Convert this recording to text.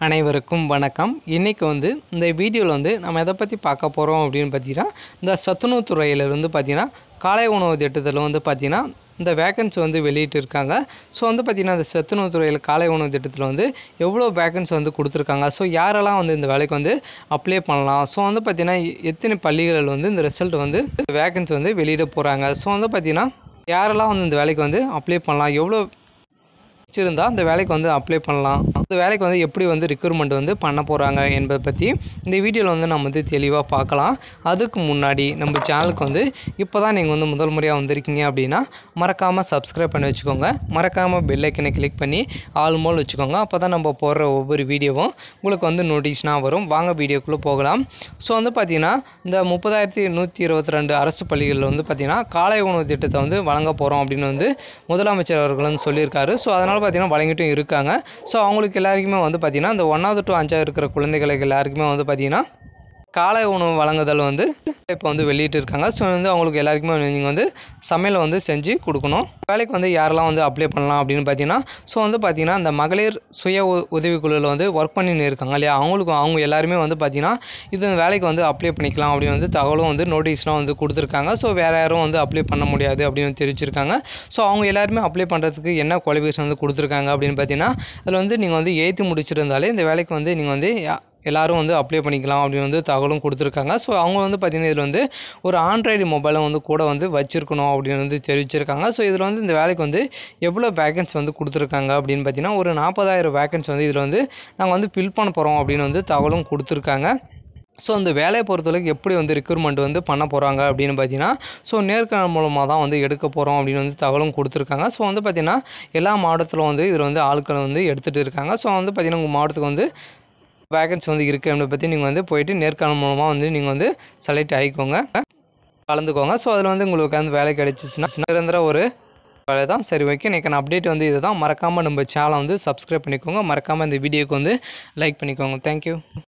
அனைவருக்கும் வணக்கம் இன்றைக்கி வந்து இந்த வீடியோவில் வந்து நம்ம எதை பற்றி பார்க்க போகிறோம் அப்படின்னு பார்த்தீங்கன்னா இந்த சத்துணவு துறையிலிருந்து பார்த்தீங்கன்னா காலை உணவு திட்டத்தில் வந்து பார்த்திங்கன்னா இந்த வேக்கன்சி வந்து வெளியிட்டு இருக்காங்க ஸோ வந்து பார்த்திங்கன்னா இந்த சத்துணவு துறையில் காலை உணவு திட்டத்தில் வந்து எவ்வளோ வேக்கன்சி வந்து கொடுத்துருக்காங்க ஸோ யாரெல்லாம் வந்து இந்த வேலைக்கு வந்து அப்ளை பண்ணலாம் ஸோ வந்து பார்த்திங்கன்னா எத்தனை பள்ளிகளில் வந்து இந்த ரிசல்ட் வந்து வேக்கன்சி வந்து வெளியிட போகிறாங்க ஸோ வந்து பார்த்திங்கன்னா யாரெல்லாம் வந்து இந்த வேலைக்கு வந்து அப்ளை பண்ணலாம் எவ்வளோ வச்சுருந்தா அந்த வேலைக்கு வந்து அப்ளை பண்ணலாம் அந்த வேலைக்கு வந்து எப்படி வந்து ரெக்ரூட்மெண்ட் வந்து பண்ண போகிறாங்க என்பதை பற்றி இந்த வீடியோவில் வந்து நம்ம வந்து தெளிவாக பார்க்கலாம் அதுக்கு முன்னாடி நம்ம சேனலுக்கு வந்து இப்போ தான் நீங்கள் வந்து முதல் முறையாக வந்திருக்கீங்க அப்படின்னா மறக்காமல் சப்ஸ்கிரைப் பண்ணி வச்சுக்கோங்க மறக்காமல் பெல் ஐக்கனை கிளிக் பண்ணி ஆல் மோல் வச்சுக்கோங்க அப்போ தான் நம்ம போடுற ஒவ்வொரு வீடியோவும் உங்களுக்கு வந்து நோட்டிஸ்னாக வரும் வாங்க வீடியோக்குள்ளே போகலாம் ஸோ வந்து பார்த்திங்கன்னா இந்த முப்பதாயிரத்தி நூற்றி இருபத்தி ரெண்டு அரசு பள்ளிகளில் வந்து பார்த்திங்கன்னா காலை உணவு திட்டத்தை வந்து வழங்க போகிறோம் அப்படின்னு வந்து முதலமைச்சர் அவர்கள் வந்து சொல்லியிருக்காரு ஸோ அதனால் பார்த்திங்கன்னா வழங்கிட்டும் இருக்காங்க ஸோ அவங்களுக்கு எல்லாருக்குமே வந்து பார்த்திங்கன்னா இந்த ஒன்றாவது டு அஞ்சாவது இருக்கிற குழந்தைகளுக்கு எல்லாருக்குமே வந்து பார்த்திங்கன்னா காலை உணவு வழங்குதல் வந்து இப்போ வந்து வெளியிட்டு இருக்காங்க ஸோ வந்து அவங்களுக்கு எல்லாருக்குமே நீங்கள் வந்து சமையல் வந்து செஞ்சு கொடுக்கணும் வேலைக்கு வந்து யாரெல்லாம் வந்து அப்ளை பண்ணலாம் அப்படின்னு பார்த்தீங்கன்னா ஸோ வந்து பார்த்தீங்கன்னா இந்த மகளிர் சுய உ- உதவிக்குழுவில் வந்து ஒர்க் பண்ணின்னு இருக்காங்க இல்லையா அவங்களுக்கு அவங்க எல்லாருமே வந்து பார்த்தீங்கன்னா இது வேலைக்கு வந்து அப்ளை பண்ணிக்கலாம் அப்படின்னு வந்து தகவலும் வந்து நோட்டீஸ்லாம் வந்து கொடுத்துருக்காங்க ஸோ வேறு யாரும் வந்து அப்ளை பண்ண முடியாது அப்படின்னு வந்து தெரிவிச்சிருக்காங்க ஸோ அவங்க எல்லாருமே அப்ளை பண்ணுறதுக்கு என்ன குவாலிஃபிகேஷன் வந்து கொடுத்துருக்காங்க அப்படின்னு பார்த்தீங்கன்னா அதில் வந்து நீங்கள் வந்து எயித்து முடிச்சிருந்தாலே இந்த வேலைக்கு வந்து நீங்கள் வந்து யா- எல்லாரும் வந்து அப்ளை பண்ணிக்கலாம் அப்படின்னு வந்து தகவலும் கொடுத்துருக்காங்க ஸோ அவங்க வந்து பார்த்திங்கன்னா இதில் வந்து ஒரு ஆண்ட்ராய்டு மொபைலை வந்து கூட வந்து வச்சுருக்கணும் அப்படின்னு வந்து தெரிவிச்சிருக்காங்க ஸோ இதில் வந்து இந்த வேலைக்கு வந்து எவ்வளோ வேகன்ஸ் வந்து கொடுத்துருக்காங்க அப்படின்னு பார்த்தீங்கன்னா ஒரு நாற்பதாயிரம் வேகன்ஸ் வந்து இதில் வந்து நாங்கள் வந்து ஃபில் பண்ண போகிறோம் அப்படின்னு வந்து தகவலும் கொடுத்துருக்காங்க ஸோ அந்த வேலையை பொறுத்தவரைக்கும் எப்படி வந்து ரெக்ரூட்மெண்ட் வந்து பண்ண போகிறாங்க அப்படின்னு பார்த்தீங்கன்னா ஸோ நேர்காணல் மூலமாக தான் வந்து எடுக்க போகிறோம் அப்படின்னு வந்து தகவலும் கொடுத்துருக்காங்க ஸோ வந்து பார்த்திங்கன்னா எல்லா மாவட்டத்திலும் வந்து இதில் வந்து ஆட்களை வந்து எடுத்துகிட்டு இருக்காங்க ஸோ வந்து பார்த்திங்கன்னா உங்கள் மாவட்டத்துக்கு வந்து வேகன்சி வந்து இருக்குது அப்படின்றத பற்றி நீங்கள் வந்து போயிட்டு நேர்காணல் மூலமாக வந்து நீங்கள் வந்து செலக்ட் ஆகிக்கோங்க கலந்துக்கோங்க ஸோ அதில் வந்து உங்களுக்கு வந்து வேலை கிடைச்சிச்சுன்னா நிரந்தர ஒரு வேலை தான் சரி ஓகே இன்றைக்கான அப்டேட் வந்து இதுதான் மறக்காமல் நம்ம சேனலை வந்து சப்ஸ்கிரைப் பண்ணிக்கோங்க மறக்காமல் இந்த வீடியோக்கு வந்து லைக் பண்ணிக்கோங்க தேங்க்யூ